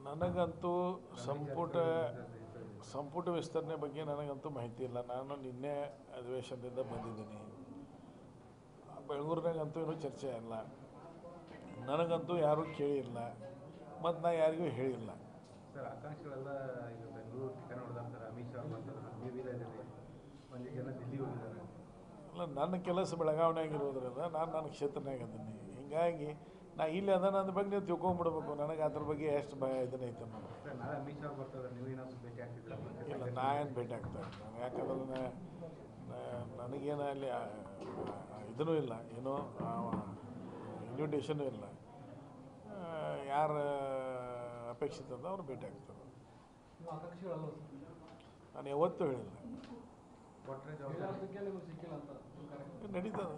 ನನಗಂತೂ ಸಂಪುಟ ಸಂಪುಟ ವಿಸ್ತರಣೆ ಬಗ್ಗೆ ನನಗಂತೂ ಮಾಹಿತಿ ಇಲ್ಲ ನಾನು ನಿನ್ನೆ ಅಧಿವೇಶನದಿಂದ ಬಂದಿದ್ದೀನಿ ಬೆಂಗಳೂರಿನಾಗಂತೂ ಇನ್ನೂ ಚರ್ಚೆ ಇಲ್ಲ ನನಗಂತೂ ಯಾರೂ ಕೇಳಿಲ್ಲ ಮತ್ತು ನಾ ಯಾರಿಗೂ ಹೇಳಿಲ್ಲ ಸರ್ ಆಕಾಂಕ್ಷಿಗಳೆಲ್ಲ ಈಗ ಬೆಂಗಳೂರು ಠಿಕಾಣ ಹೊಡೆದಂತಾರೆ ಅಮಿತ್ ಶಾ ಬಂತಾರೆ ನೀವು ಇಲ್ಲ ಇದ್ದೀರಿ ಒಂದು ಜನ ದಿಲ್ಲಿ ಹೋಗಿದ್ದಾರೆ ಅಲ್ಲ ನನ್ನ ಕೆಲಸ ಬೆಳಗಾವಣೆಯಾಗಿರೋದ್ರಿಂದ ನಾನು ನನ್ನ ಕ್ಷೇತ್ರನಾಗ ಅದೀನಿ ಹಿಂಗಾಗಿ ನಾ ಇಲ್ಲಿ ಅದ ನನ್ನ ಬಗ್ಗೆ ನೀವು ತಿಳ್ಕೊಂಬಿಡ್ಬೇಕು ನನಗೆ ಅದ್ರ ಬಗ್ಗೆ ಎಷ್ಟು ಭಯ ಇದನ್ನೈತೆ ಅನ್ನೋದು ಸರ್ ನಾಳೆ ಅಮಿತ್ ಶಾ ಬರ್ತಾರೆ ನೀವು ಏನಾದ್ರು ಭೇಟಿ ಆಗ್ತಿದ್ದೀರಾ ಇಲ್ಲ ನಾ ಏನು ಭೇಟಿ ಆಗ್ತಾ ಇಲ್ಲ ನಾನು ಯಾಕಂದ್ರೆ ನಾ- ನಾ- ನನಗೇನು ಅಲ್ಲಿ ಆ, ಇದೂ ಇಲ್ಲ ಏನೋ ಇನ್ವಿಟೇಷನು ಇಲ್ಲ ಯಾರು ಅಪೇಕ್ಷಿತ ಅದ ಅವ್ರು ಭೇಟಿ ಆಗ್ತಾರೆ ನೀವು ಆಕಾಂಕ್ಷಿಗಳಲ್ಲ ನಾನು ಯಾವತ್ತೂ ಹೇಳಿಲ್ಲ ಕೊಟ್ಟರೆ ಜವಾಬ್ದಾರಿ ಹೇಳೋದಕ್ಕೆ ನಿಮಗೆ ಸಿಕ್ಕಿಲ್ಲ ಅಂತ ನೀವು correct. ನಡೀತದೆ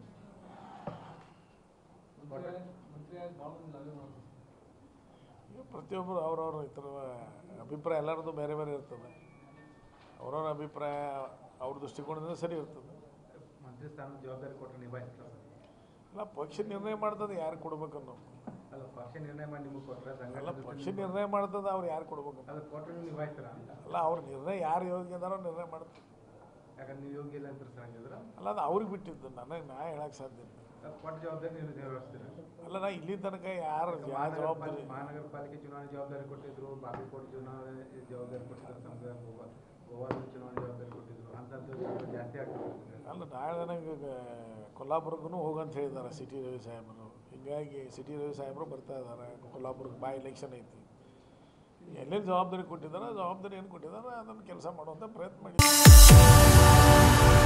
ಮಂತ್ರಿ ಮಂತ್ರಿ ಆಗಿ ಭಾಳ ಮಂದಿ ಲಾಬಿ ಮಾಡ್ತಾರೆ ಈಗ ಪ್ರತಿಯೊಬ್ಬರು ಅವ್ರವ್ರ ಈ ಥರ ಅಭಿಪ್ರಾಯ ಎಲ್ಲರದ್ದು ಬೇರೆ ಬೇರೆ ಇರ್ತದೆ ಅವ್ರವ್ರ ಅಭಿಪ್ರಾಯ ಅವ್ರ ದೃಷ್ಟಿಕೋನದಿಂದ ಸರಿ ಇರ್ತದೆ ಮಂತ್ರಿ ಸ್ಥಾನದ ಜವಾಬ್ದಾರಿ ಕೊಟ್ಟರೆ ನಿಭಾಯಿಸ್ತಾರೆ ಅಲ್ಲ ಪಕ್ಷ ನಿರ್ಣಯ ಮಾಡ್ತದೆ ಯಾರು ಕೊಡ್ಬೇಕನ್ನೋ ಅಲ್ಲ ಪಕ್ಷ ನಿರ್ಣಯ ಮಾಡಿ ನಿಮಗೆ ಕೊಟ್ಟರೆ ಅಲ್ಲ ಸಂಘಟನೆ ಪಕ್ಷ ನಿರ್ಣಯ ಮಾಡ್ತದೆ ಅವ್ರು ಯಾರು ಕೊಡ್ಬೇಕು ಅದು ಕೊಟ್ಟರೆ ನೀವು ನಿಭಾಯಿಸ್ತೀರಾ ಅಲ್ಲ ಅವ್ರ ನಿರ್ಣಯ ಯಾರು ಯೋಗ್ಯ ಅದಾರೋ ನಿರ್ಣಯ ಮಾಡ್ತಾರೆ ಯಾಕಂದ್ರೆ ನೀವು ಯೋಗ್ಯ ಇಲ್ಲ ಅಂತ ಸರ್ ಹಂಗಿದ್ರೆ ಅಲ್ಲ ಅದು ಅವ್ರಿಗೆ ಬಿಟ್ಟಿದ್ದು ನನಗೆ ನಾ ಹೇಳಕ್ಕೆ ಸಾಧ್ಯ ಇಲ್ಲ ಅದು ಕೊಟ್ಟ ಜವಾಬ್ದಾರಿ ನೀವು ನಿರ್ವಹಿಸ್ತೀರಾ ಅಲ್ಲ ನಾ ಇಲ್ಲಿ ತನಕ ಯಾರು ಯಾವ ಜವಾಬ್ದಾರಿ ಮಹಾನಗರ ಪಾಲಿಕೆ ಚುನಾವಣೆ ಜವಾಬ್ದಾರಿ ಕೊಟ್ಟಿದ್ರು ಬಾಗಲಕೋಟೆ ಚುನಾವಣೆ ಜವಾಬ್ದಾರಿ ಕೊಟ್ಟಿದ್ರು ನಮ್ಗೆ ಗೋವಾ ಗೋವಾದ ಚುನಾವಣೆ ಜವಾಬ್ದಾರಿ ಕೊಟ್ಟಿದ್ರು ಅಂಥದ್ದು ಸ್ವಲ್ಪ ಜಾಸ್ತಿ ಆಗ್ತದೆ ಅಲ್ಲ ನಾಳೆ ನನಗೆ ಕೊಲ್ಲಾಪುರಕ್ಕೂ ಹೋಗಂತ ಹೇಳಿದ್ದಾರೆ ಸಿಟಿ ರವಿ ಸಾಹೇಬರು ಹೀಗಾಗಿ ಸಿಟಿ ರವಿ ಸಾಹೇಬರು ಬರ್ತಾ ಇದ್ದಾರೆ ಕೊಲ್ಲಾಪುರಕ್ಕೆ ಬಾ ಎಲೆಕ್ಷನ್ ಐತಿ ಎಲ್ಲೆಲ್ಲಿ ಜವಾಬ್ದಾರಿ ಕೊಟ್ಟಿದ್ದಾರೆ ಆ ಜವಾಬ್ದಾರಿ ಏನು ಕೊಟ್ಟಿದ್ದಾರೆ ಅದನ್ನು ಕೆಲಸ ಮಾಡುವಂಥ ಪ್ರಯತ್ನ ಮಾಡಿ